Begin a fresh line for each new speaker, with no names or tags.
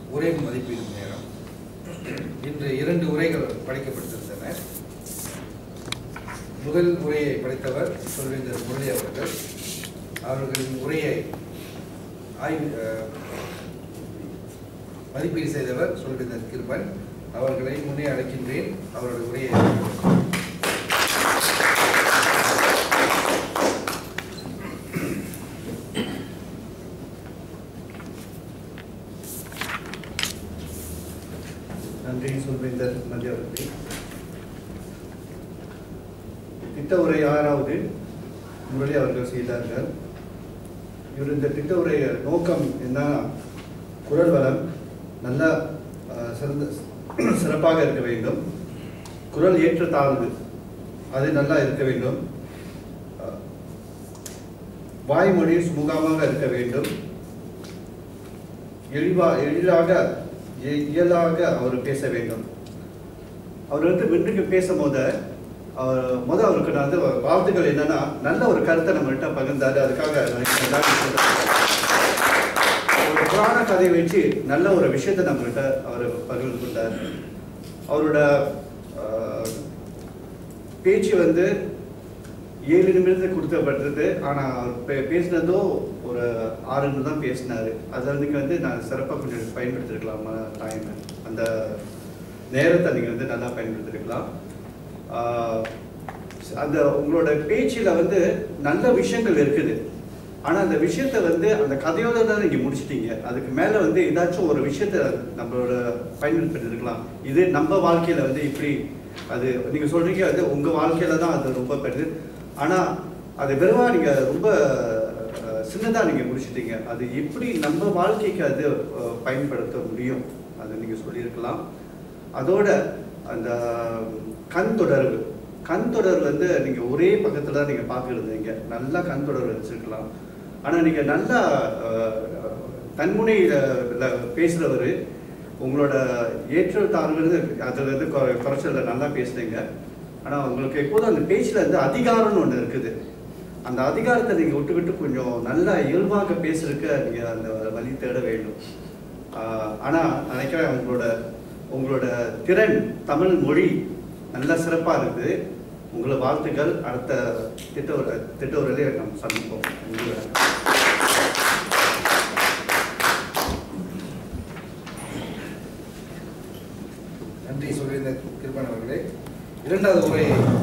உரை மதிப்பீடும் நேரம் இன்று இரண்டு உரைகள் படைக்கப்பட்டிருந்தன முதல் உரையை படைத்தவர் சொல்வேந்தர் முரளி அவர்கள் அவர்களின் உரையை ஆய்வு அஹ், மதிப்பீடு செய்தவர் சொல்வேந்தர் கிருபன் அவர்களை முன்னே அழைக்கின்றேன் அவருடைய உரையை
நன்றி சொல்வேந்தர் மத்திய அவர்களே திட்ட உரை ஆறாவது முரளி அவர்கள் செய்தார்கள் இவர் இந்த திட்ட உரைய நோக்கம் என்ன குரல் வளம் நல்ல அஹ், சிறந்த சிறப்பாக இருக்க வேண்டும் குரல் ஏற்றத்தாழ்வு அது நல்லா இருக்க வேண்டும் அஹ், வாய்மொழி சுமூகமாக இருக்க வேண்டும் எளிவா எளிதாக இய- இயலாக அவர் பேச வேண்டும் அவர் வந்து வென்றுக்கு பேசும்போது அவர் முத அவருக்கு நான் வந்து வாழ்த்துக்கள் என்னன்னா நல்ல ஒரு கருத்தை நம்மகிட்ட பகிர்ந்தாரு அதுக்காக நான் எல்லாரும் சொல்றேன். ஒரு புராண கதையை வச்சு நல்ல ஒரு விஷயத்தை நம்மகிட்ட அவர் பகிர்ந்து கொண்டார் அவரோட ஆஹ், பேச்சு வந்து ஏழு நிமிடத்துக்கு கொடுக்கப்பட்டது ஆனால் அவர் பே- பேசினதோ ஒரு ஆறு நிமிடம் தான் பேசினார் அது வந்து வந்து நான் சிறப்பாக கொஞ்சம் பயன்படுத்திருக்கலாம் டைம் அந்த நேரத்தை நீங்கள் வந்து நல்லா பயன்படுத்திருக்கலாம் ஆஹ், அந்த உங்களோட பேச்சில் வந்து நல்ல விஷயங்கள் இருக்குது ஆனால் அந்த விஷயத்தை வந்து அந்த கதையோட தான் நீங்கள் முடிச்சிட்டீங்க அதுக்கு மேலே வந்து ஏதாச்சும் ஒரு விஷயத்தை நம்மளோட பயன்படுத்திருக்கலாம் இது நம்ம வாழ்க்கையில் வந்து இப்படி அது நீங்கள் சொல்கிறீங்க அது உங்கள் வாழ்க்கையில் தான் அது ரொம்ப பெருது ஆனால் அது வெறுமா நீங்கள் ரொம்ப சின்னதாக நீங்கள் முடிச்சிட்டீங்க அது எப்படி நம்ம வாழ்க்கைக்கு அது அஹ், பயன்படுத்த முடியும் அதை நீங்கள் சொல்லியிருக்கலாம் அதோட அந்த கண் தொடர்பு கண் தொடர்பு வந்து நீங்கள் ஒரே பக்கத்தில் தான் நீங்கள் பார்த்துருந்தீங்க நல்லா கண் தொடர்பு வச்சுருக்கலாம் ஆனால் நீங்கள் நல்லா அஹ், தன்முனையில் பேசுகிறவர் உங்களோட ஏற்றத்தாழ்வு அதில் வந்து குறை- குறைச்சல நல்லா பேசுனீங்க ஆனால் உங்களுக்கு எப்போதும் அந்த பேச்சில் வந்து அதிகாரம்னு ஒன்று இருக்குது அந்த அதிகாரத்தை நீங்கள் விட்டு விட்டு கொஞ்சம் நல்லா இயல்பாக பேசுறதுக்கு நீங்கள் அந்த வழி தேட வேண்டும் ஆனால் நினைக்கிறேன் உங்களோட உங்களோட திறன் தமிழ் மொழி நல்லா சிறப்பாக இருக்குது உங்களை வாழ்த்துக்கள் அடுத்த திட்ட உரை திட்ட உரையிலே நம்ம சந்திப்போம் உங்களை
நன்றி சொல்வேந்தர் கிருபன் அவர்களே இரண்டாவது உரையை